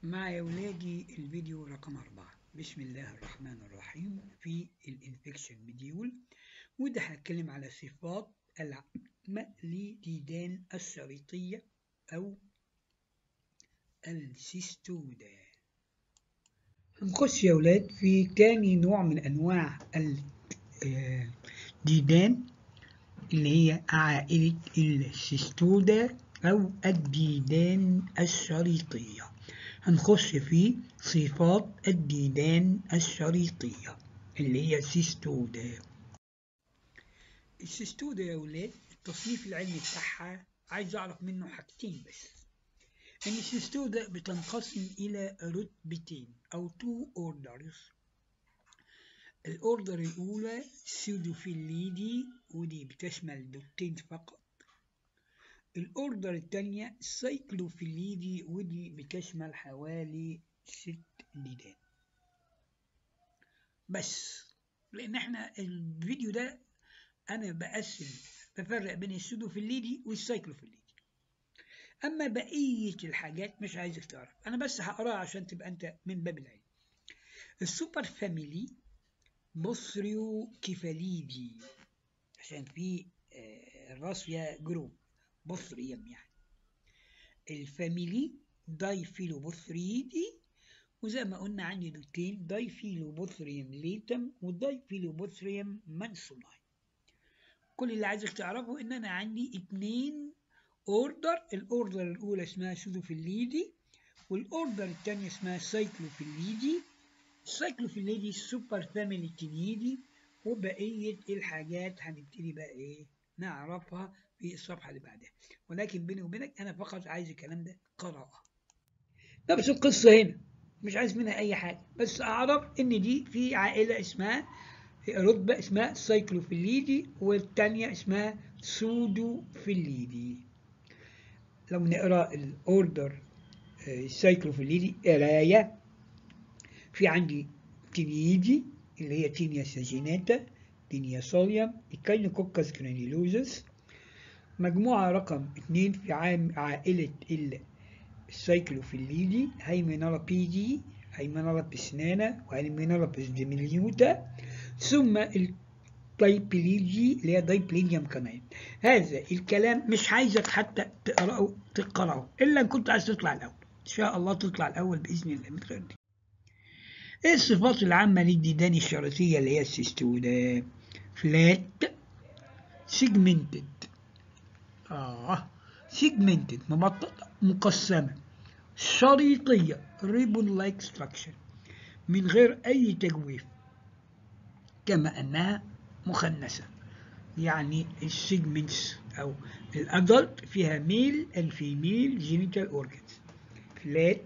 مع يا ولادي الفيديو رقم أربعة بسم الله الرحمن الرحيم في الانفكشن مديول وده هتكلم على صفات العامة لديدان الشريطية أو السيستودا هنخش يا ولاد في تاني نوع من أنواع الديدان اللي هي عائلة السيستودا أو الديدان الشريطية هنخش في صفات الديدان الشريطية اللي هي سيستودا السيستودا يا ولاد التصنيف العلمي بتاعها عايز أعرف منه حاجتين بس إن السيستودا بتنقسم إلى رتبتين أو تو أوردرز الأوردر الأولى سيودوفيليدي ودي بتشمل دوتين فقط الأوردر الثانية سايكلوفيليدي ودي بتشمل حوالي ست ديدان بس لأن احنا الفيديو ده أنا بقسم بفرق بين السودوفيليدي والسايكلوفيليدي أما بقية الحاجات مش عايزك تعرف أنا بس هقراها عشان تبقى أنت من باب العلم السوبر فاميلي بوثريو كيفاليدي عشان في الراس فيها جروب بوثريم يعني الفاميلي دايفيلوبوثريدي وزي ما قلنا عندي دوتين دايفيلوبوثريم ليتم ودايفيلوبوثريم مانسوناي كل اللي عايزك تعرفه ان انا عندي اتنين اوردر الاوردر الاولى اسمها سودوفيليدي والاوردر الثانيه اسمها سايكلوفيليدي السايكلوفيليدي سوبر فاميلي تنيدي وبقيه الحاجات هنبتدي بقى ايه نعرفها في الصفحة اللي بعدها ولكن بيني وبينك أنا فقط عايز الكلام ده قراءة نفس القصة هنا مش عايز منها أي حاجة بس أعرف إن دي في عائلة اسمها رتبة اسمها سايكلوفيليدي والتانية اسمها سودوفيليدي لو نقرأ الأوردر السايكلوفيليدي قراية في عندي تينيدي اللي هي تينيا ساجيناتا تينيا سوليوم الكاينوكوكس جرانيلوزس مجموعة رقم 2 في عام عائلة السايكلوفيليدي هيمينولابيدي هيمينولابسنانا وهيمينولابس ديميليوتا ثم الدايبليجي اللي هي دايبلينيوم كمان هذا الكلام مش عايزك حتى تقرأه تقرأه إلا إن كنت عايز تطلع الأول إن شاء الله تطلع الأول بإذن الله من غير دي إيه الصفات العامة للديدان الشريطية اللي هي السيستودا فلات سيجمنتد آه سيجمنتد مبططة مقسمة شريطية ريبون لايك ستراكشر من غير أي تجويف كما أنها مخنثة يعني السيجمنتس أو الأدلت فيها ميل الفيميل جينيتال أورجنز فلات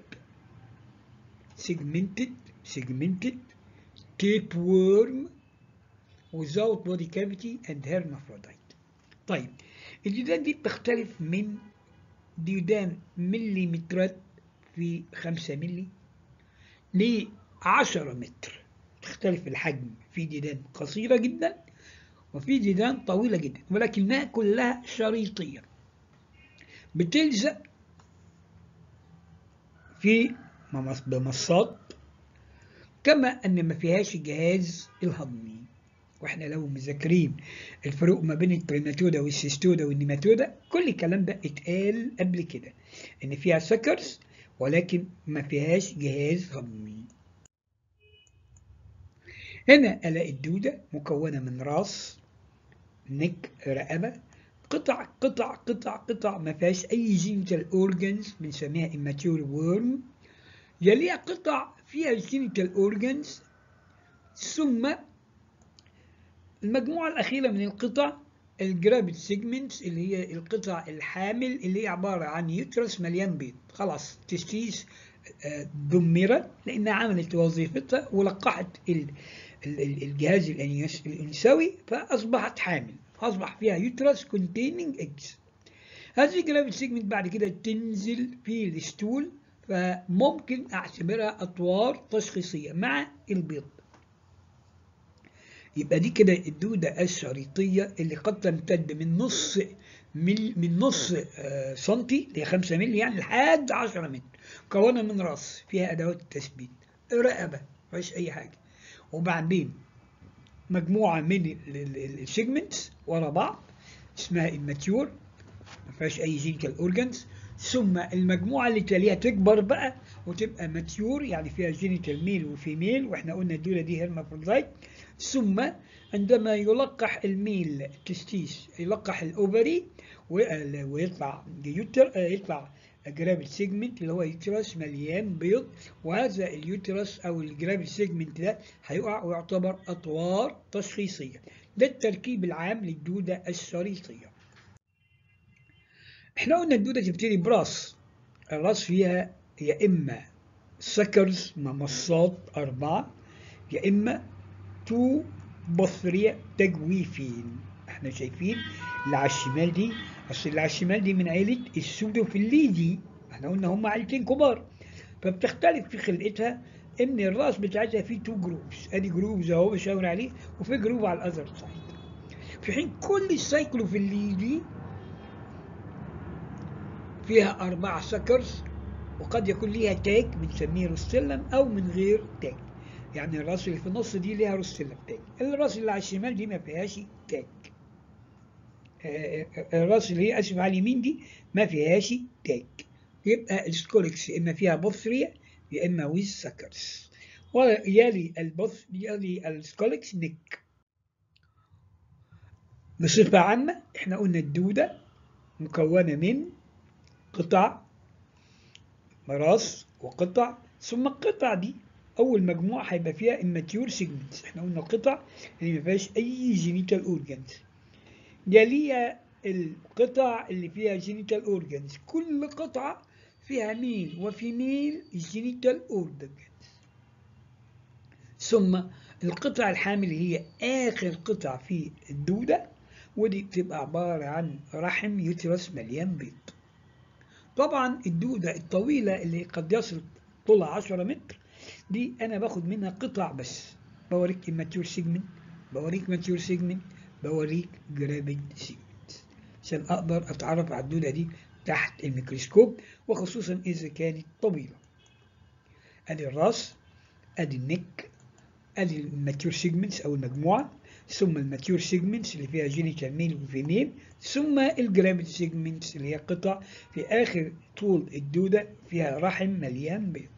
segmented segmented tapeworm without body cavity and hermaphrodite طيب الديدان دي بتختلف من ديدان مليمترات في خمسة ملي لعشرة متر تختلف الحجم في ديدان قصيرة جدا وفي ديدان طويلة جدا ولكنها كلها شريطية بتلزق في بمصات كما ان ما فيهاش الجهاز الهضمي واحنا لو مذاكرين الفروق ما بين البريماتودا والسيستودا والنيماتودا كل الكلام ده اتقال قبل كده ان فيها سكرز ولكن ما فيهاش جهاز هضمي هنا الاقي الدوده مكونه من راس نك رقبه قطع قطع قطع قطع ما فيهاش اي جينيتال اورجنز بنسميها immature worm يليها قطع فيها جينيتال اورجنز ثم المجموعة الأخيرة من القطع الجرافيد سيجمنتس اللي هي القطع الحامل اللي هي عبارة عن يوترس مليان بيض خلاص تستيس دمرت لأنها عملت وظيفتها ولقحت الجهاز الأنثوي فأصبحت حامل أصبح فيها يوترس containing eggs هذه الجرافيد سيجمنت بعد كده تنزل في الستول فممكن أعتبرها أطوار تشخيصية مع البيض يبقى دي كده الدودة الشريطية اللي قد تمتد من نص مل من نص آه سنتي اللي هي 5 مللي يعني لحد 10 متر مكونة من راس فيها أدوات التثبيت رقبة مفيش أي حاجة وبعدين مجموعة من السيجمنتس ورا بعض اسمها الماتيور ما فيهاش أي جينيتال أورجانز ثم المجموعة اللي تليها تكبر بقى وتبقى ماتيور يعني فيها جينيتال ميل وفيميل واحنا قلنا الدولة دي هيرمافروديت ثم عندما يلقح الميل تستيس يلقح الاوفري ويطلع يوتر يطلع جرافيل سيجمنت اللي هو يوترس مليان بيض وهذا اليوترس او الجرافيل سيجمنت ده هيقع ويعتبر اطوار تشخيصيه ده التركيب العام للدوده الشريطيه احنا قلنا الدوده تبتدي براس الراس فيها يا اما سكرز ممصات اربعه يا اما تو بثرية تجويفين احنا شايفين اللي على الشمال دي اصل اللي على الشمال دي من عيلة السودوفيليدي احنا قلنا هم عيلتين كبار فبتختلف في خلقتها ان الراس بتاعتها فيه تو جروبس ادي جروبز اهو بشاور عليه وفي جروب على الاذر سايد في حين كل السايكلوفيليدي فيها اربع سكرز وقد يكون ليها تاج بنسميه روستيلم او من غير تاج يعني الراس اللي في النص دي ليها روستيلا تاج الراس اللي على الشمال دي ما فيهاش تاج الراس اللي هي اسف على اليمين دي ما فيهاش تاج يبقى السكولكس يا اما فيها بوثريا يا اما ويز سكرز ويلي البوث يلي السكولكس نك بصفة عامة احنا قلنا الدودة مكونة من قطع راس وقطع ثم القطع دي اول مجموعه هيبقى فيها immature segments احنا قلنا القطع اللي ما فيهاش اي جينيتال اورجانز يليها القطع اللي فيها جينيتال اورجانز كل قطعه فيها ميل وفيميل جينيتال اورجانز ثم القطع الحامل هي اخر قطع في الدوده ودي بتبقى عباره عن رحم يوترس مليان بيض طبعا الدوده الطويله اللي قد يصل طولها 10 متر دي انا باخد منها قطع بس بوريك immature سيجمنت بوريك ماتيور سيجمنت بوريك جرافيد سيجمنت عشان اقدر اتعرف على الدوده دي تحت الميكروسكوب وخصوصا اذا كانت طويله ادي الراس ادي النك ادي الماتيور سيجمنتس او المجموعه ثم الماتيور سيجمنتس اللي فيها جينيتال ميل وفيميل ثم الجرافيد سيجمنتس اللي هي قطع في اخر طول الدوده فيها رحم مليان بيض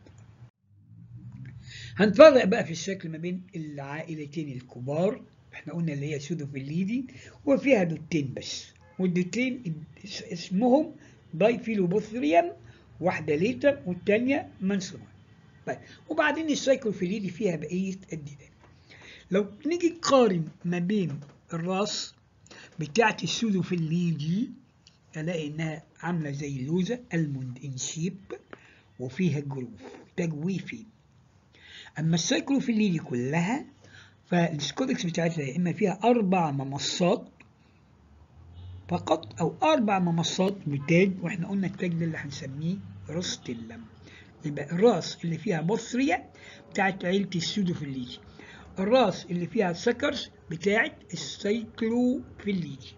هنفرق بقى في الشكل ما بين العائلتين الكبار احنا قلنا اللي هي سودوفيليدي وفيها دوتين بس والدوتين اسمهم دايفيلوبوثريوم واحدة ليتم والتانية منسومة طيب وبعدين السايكلوفيليدي فيها بقية الديدان لو نيجي نقارن ما بين الراس بتاعت السودوفيليدي الاقي انها عاملة زي اللوزة الموند ان شيب وفيها جروف تجويفي اما السايكلوفيليدي كلها فالسكودكس بتاعتها يا اما فيها اربع ممصات فقط او اربع ممصات بتاج واحنا قلنا التاج ده اللي هنسميه روستيلم يبقى الراس اللي فيها بوثريا بتاعت عيلة السودوفيليدي الراس اللي فيها سكرز بتاعت السايكلوفيليدي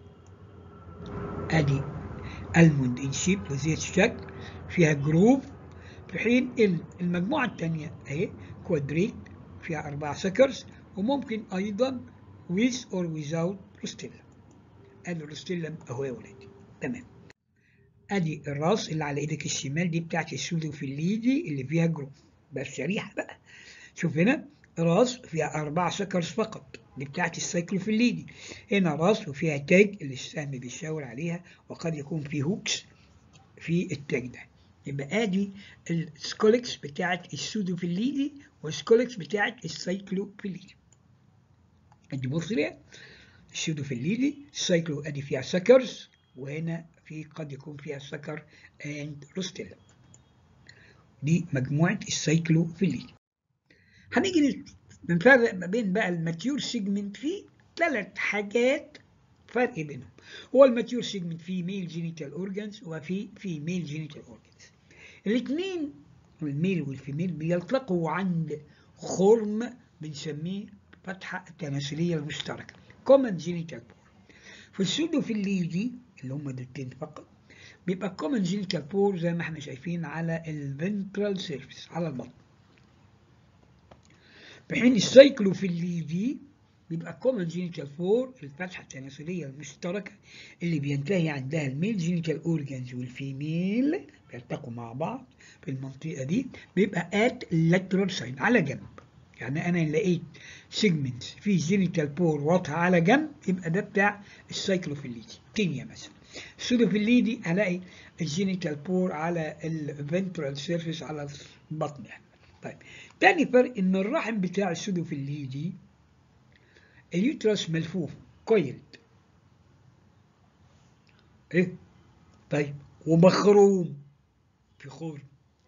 ادي الموند ان شيب بهذه الشكل فيها جروف في حين المجموعة الثانية اهي كوادريت فيها أربع سكرز وممكن أيضا with or without روستيلا أدي الروستيلا أهو يا ولادي تمام أدي الراس اللي على إيدك الشمال دي بتاعت السودوفيليدي اللي فيها جروف بس شريحة بقى شوف هنا راس فيها أربع سكرز فقط دي بتاعت السايكلوفيليدي هنا راس وفيها تاج اللي السهم بيشاور عليها وقد يكون في هوكس في التاج ده يبقى ادي السكولكس بتاعت السودوفيليدي والسكولكس بتاعت السايكلوفيليدي ادي بوثريا السودوفيليدي السايكلو ادي فيها سكرز وهنا في قد يكون فيها سكر اند روستيلا دي مجموعة السايكلوفيليدي هنيجي نفرق ما بين بقى الماتيور سيجمنت في ثلاث حاجات فرق بينهم هو الماتيور سيجمنت فيه ميل جينيتال اورجانز وفي فيميل جينيتال اورجانز الاثنين الميل والفيميل بيلتقوا عند خرم بنسميه فتحة التناسلية المشتركة common genital pore في السودوفيليدي اللي هم دولتين فقط بيبقى common genital pore زي ما احنا شايفين على الفنترال سيرفيس على البطن في حين السايكلوفيليدي بيبقى common genital pore الفتحة التناسلية المشتركة اللي بينتهي عندها الميل جينيتال اورجانز والفيميل بيلتقوا مع بعض في المنطقة دي بيبقى at lateral side على جنب يعني انا لقيت سيجمنت في جينيتال بور واضحة على جنب يبقى ده بتاع السايكلوفيليدي كينيا مثلا السودوفيليدي هلاقي الجينيتال بور على الفنترال سيرفيس على البطن يعني طيب تاني فرق ان الرحم بتاع السودوفيليدي اليوترس ملفوف كويلد ايه طيب ومخروم في خرم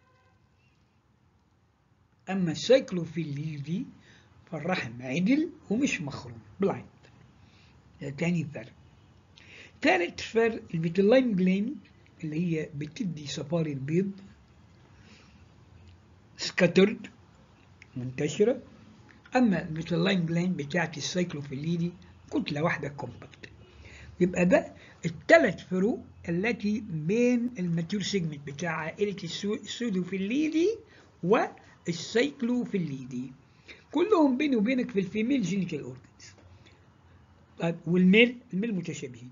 اما السايكلوفيليدي فالرحم عدل ومش مخروم بلايند ده تاني فرق تالت فرق البيتلاين جلاند اللي هي بتدي صفاري البيض سكاترد منتشرة أما البيتلاين جلاند بتاعت السايكلوفيليدي كتلة واحدة كومباكت يبقى ده الثلاث فروق التي بين الماتيور سيجمنت بتاع عائلة السودوفيليدي والسايكلوفيليدي كلهم بيني وبينك في الفيميل جينيتال اورجنز طيب والميل الميل متشابهين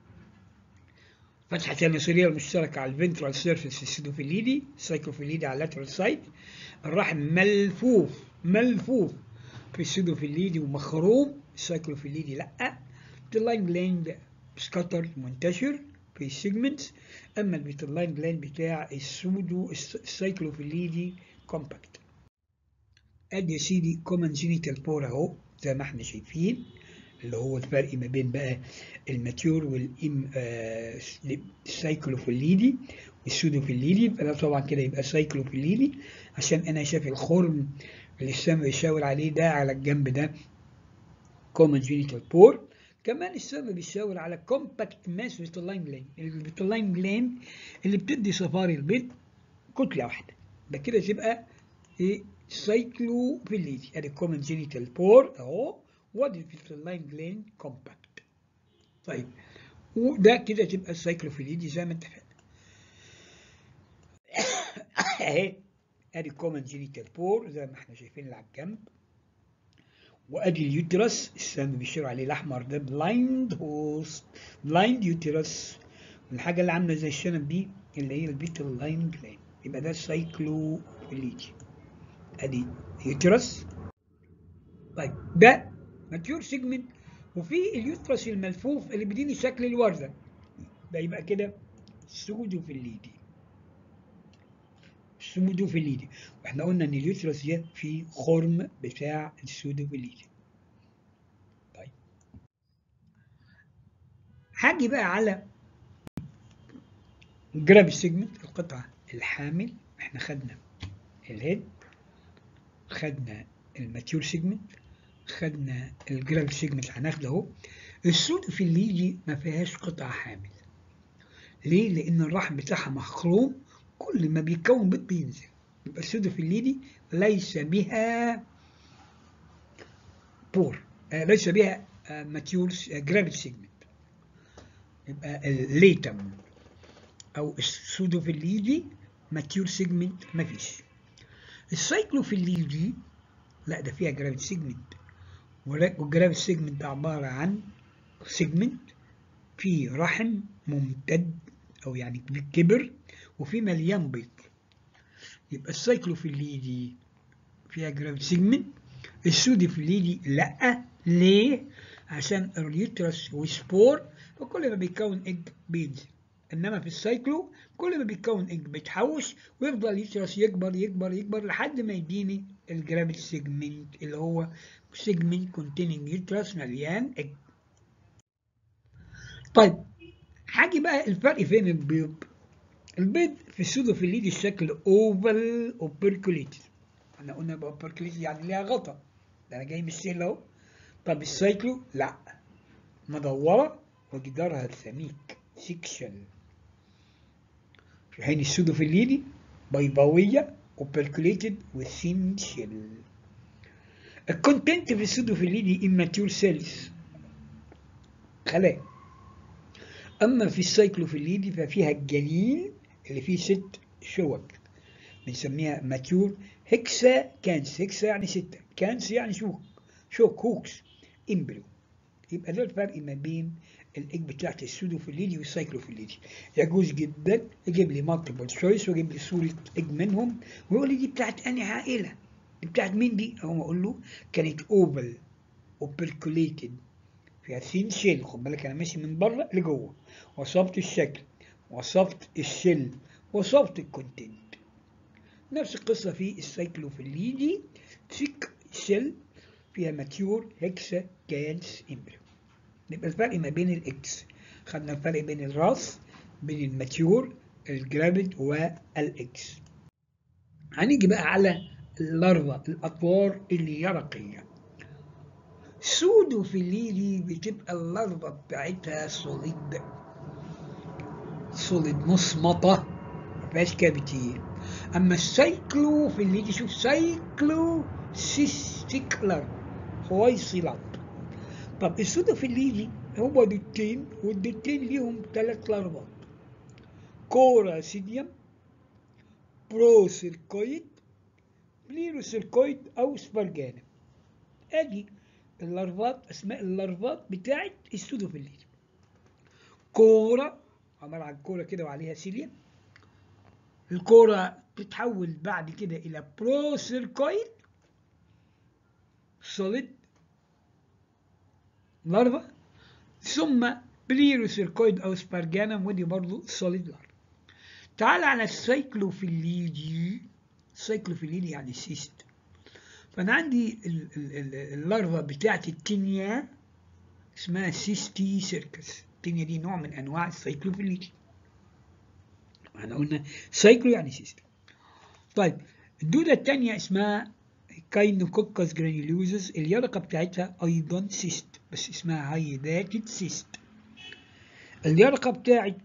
فتحة النسورية المشتركة على الفنترال سيرفيس في السيدوفيليدي السايكلوفيليدي على اللاترال سايد الرحم ملفوف ملفوف في السيدوفيليدي ومخروم السايكلوفيليدي لا اللاين جلاند سكاتر منتشر في السيجمنتس اما البيتلاين جلاند بتاع السودو السايكلوفيليدي كومباكت ادي يا سيدي كومن جينيتال بور اهو زي ما احنا شايفين اللي هو الفرق ما بين بقى الماتيور والإم آه السايكلوفيليدي والسودوفيليدي فده طبعا كده يبقى سايكلوفيليدي عشان انا شايف الخرم اللي السم بيشاور عليه ده على الجنب ده كومن جينيتال بور كمان السم بيشاور على كومباكت ماس فيتلاين جلاند الفيتلاين جلاند اللي بتدي صفاري البيض كتله واحده ده كده تبقى ايه سايكلوفيليدي ادي كومن جينيتال بور اهو وادي الفيتلاين جلاند كومباكت طيب وده كده تبقى السايكلوفيليدي زي ما اتفقنا اهي ادي كومن جينيتال بور زي ما احنا شايفين اللي على الجنب وادي اليوترس السهم بيشير عليه الاحمر ده بلايند هوست بلايند يوترس الحاجه اللي عامله زي الشنب دي اللي هي البيتال لاين جلاند يبقى ده السايكلوفيليدي ادي يوترس طيب ده ماتيور سيجمنت وفي اليوترس الملفوف اللي بيديني شكل الورده ده يبقى كده سودوفيليدي سودوفيليدي واحنا قلنا ان اليوترس ده فيه خرم بتاع السودوفيليدي طيب هاجي بقى على جراب سيجمنت القطعه الحامل احنا خدنا الهيد خدنا الماتيور سيجمنت خدنا الجراب سيجمنت هناخده اهو السودوفيليدي ما فيهاش قطعه حامل ليه؟ لأن الرحم بتاعها مخروم كل ما بيكون بيض بينزل يبقى السودوفيليدي ليس بها بور آه ليس بها آه ماتيور جرافيت سيجمنت يبقى الليتم أو السودوفيليدي ماتيور سيجمنت مفيش السايكلوفيليدي لا ده فيها جرافيت سيجمنت والجرافيت سيجمنت عبارة عن سيجمنت في رحم ممتد او يعني كبر وفي مليان بيض يبقى السايكلوفيليدي فيها جرافيت سيجمنت السودوفيليدي لا ليه عشان اليوترس وسبور فكل ما بيكون اج بينزل انما في السايكلو كل ما بيكون اج بيتحوش ويفضل اليوترس يكبر يكبر يكبر لحد ما يديني الجرافيت سيجمنت اللي هو سيجمنت كونتيننج يوترس مليان اج طيب حاجي بقى الفرق فين البيض البيض في السودوفيليدي الشكل اوفال اوبركوليتد احنا قلنا بقى اوبركوليتد يعني ليها غطا ده انا جاي من السهل اهو طب السايكلو لا مدوره وجدارها سميك سيكشن في حين السودوفيليدي بيضاويه اوبركوليتد وثين شيل الكونتنت في السودوفيليدي immature cells خلايا أما في السايكلوفيليدي ففيها الجليل اللي فيه ست شوك بنسميها ماتيور هكسا كانس هكسا يعني ستة كانس يعني شوك شوك هوكس امبريو يبقى ده الفرق ما بين الايج بتاعت السودوفيليدي والسايكلوفيليدي يجوز جدا يجيب لي مالتيبل تشويس ويجيب لي صوره ايج منهم ويقول لي دي بتاعت انهي عائله دي بتاعت مين دي اقوم اقول له كانت اوفل وبركوليتد فيها ثين شيل خد بالك انا ماشي من بره لجوه وصفت الشكل وصفت الشل وصفت الكونتنت نفس القصه في السايكلوفيليدي ثيك شيل فيها ماتيور هكسا كانس امبريو يبقى الفرق ما بين الاكس خدنا الفرق بين الراس بين الماتيور الجرافيد والاكس هنيجي بقى على اللارفا الاطوار اليرقيه سودوفيليدي بتبقى اللارفا بتاعتها سوليد سوليد مصمطه مفيهاش كافيتي اما السايكلوفيليدي شوف سايكلو سيستيك لارفا حويصلات طب السودوفيليدي هما دتين والدتين ليهم ثلاث لارفات كورا سيديوم بروسيركويد بليروسيركويد او سبرجانا ادي اللارفات اسماء اللارفات بتاعت السودوفيليدي كورا عبارة عن كورة كده وعليها سيليا الكورة تتحول بعد كده إلى بروسيركويد سوليد لارفا ثم بليروسيركويد او سبارجانم ودي برضو سوليد لارفا تعال على السايكلوفيليدي السايكلوفيليدي يعني سيست فانا عندي اللارفا بتاعت التينيا اسمها سيستي سيركس التينيا دي نوع من انواع السايكلوفيليدي احنا قلنا سايكلو يعني سيست طيب الدودة التانية اسمها كاينوكوكس جرانيولوزس اليرقة بتاعتها أيضا سيست بس اسمها هايداتد سيست اليرقة بتاعت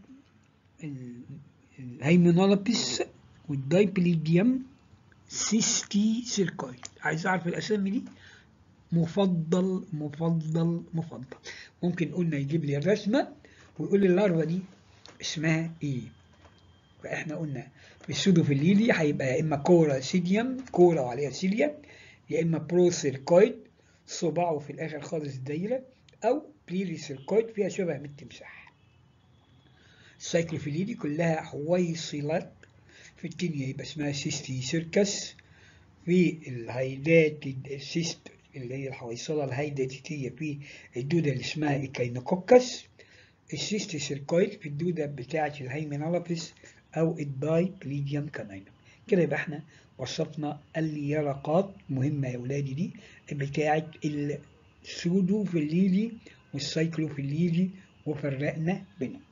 الهيمونولابيس والدايبليديوم سيستي سيركويد عايز أعرف الأسامي دي مفضل مفضل مفضل ممكن قلنا يجيب لي الرسمة ويقول لي اللارفا دي اسمها ايه فاحنا قلنا في السودوفيليدي هيبقى يا اما كورا سيديوم كورا وعليها سيليا يا اما بروسيركويد صباعه في الاخر خالص دايره او بليريسيركويد فيها شبه من التمساح السايكلوفيليدي كلها حويصلات في التنية يبقى اسمها سيستي سيركس في الهيدات السيست اللي هي الحويصلة الهيداتية في الدودة اللي اسمها إيكاينوكوكس السيستي سيركويد في الدودة بتاعة الهيمينولابيس أو الداي بليديوم كانينوم كده يبقى احنا وصفنا اليرقات مهمة يا ولادي دي بتاعة السودوفيليدي والسايكلوفيليدي وفرقنا بينهم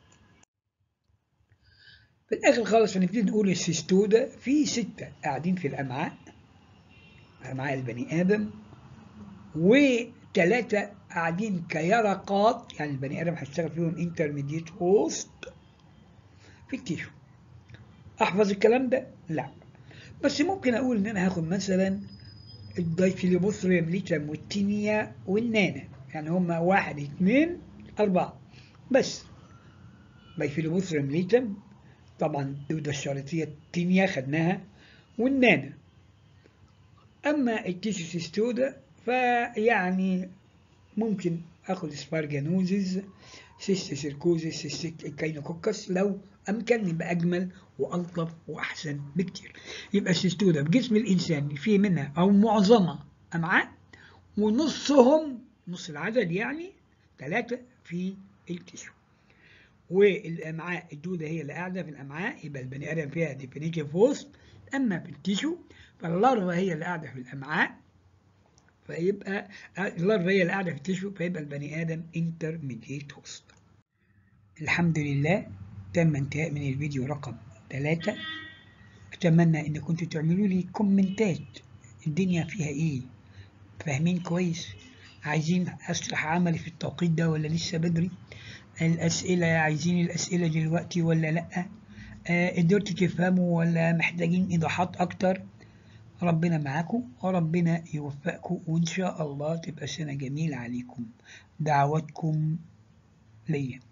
في الآخر خالص هنبتدي نقول السيستودا في ستة قاعدين في الأمعاء أمعاء البني آدم وثلاثة قاعدين كيرقات يعني البني آدم هيشتغل فيهم انترميديت هوست في التيشو أحفظ الكلام ده؟ لا بس ممكن أقول إن أنا هاخد مثلا الدايفيلوبوثريوم ليتم والتينيا والنانا يعني هما واحد اتنين أربعة بس دايفيلوبوثريوم ليتم طبعا الدودة الشريطية التينيا خدناها والنانا أما التيشوسيستودا فيعني ممكن اخد سبارجانوزز سيستيسيركوزيس سيستيكاينوكوكس لو امكن يبقى اجمل والطف واحسن بكتير يبقى السيستودا بجسم الانسان فيه منها او معظمها امعاء ونصهم نص العدد يعني ثلاثة في التشو والامعاء الدودة هي اللي قاعدة في الامعاء يبقى البني ادم فيها ديفينيتيف هوست اما في التشو فاللارفا هي اللي قاعدة في الامعاء فيبقى اللارفا هي اللي قاعده في التشو فيبقى البني ادم انترميديت هوست الحمد لله تم انتهاء من الفيديو رقم ثلاثة اتمنى ان كنتوا تعملوا لي كومنتات الدنيا فيها ايه فاهمين كويس عايزين اشرح عملي في التوقيت ده ولا لسه بدري الاسئله عايزين الاسئله دلوقتي ولا لا آه قدرتوا تفهموا ولا محتاجين ايضاحات اكتر ربنا معاكم وربنا يوفقكم وإن شاء الله تبقى سنة جميلة عليكم دعواتكم ليا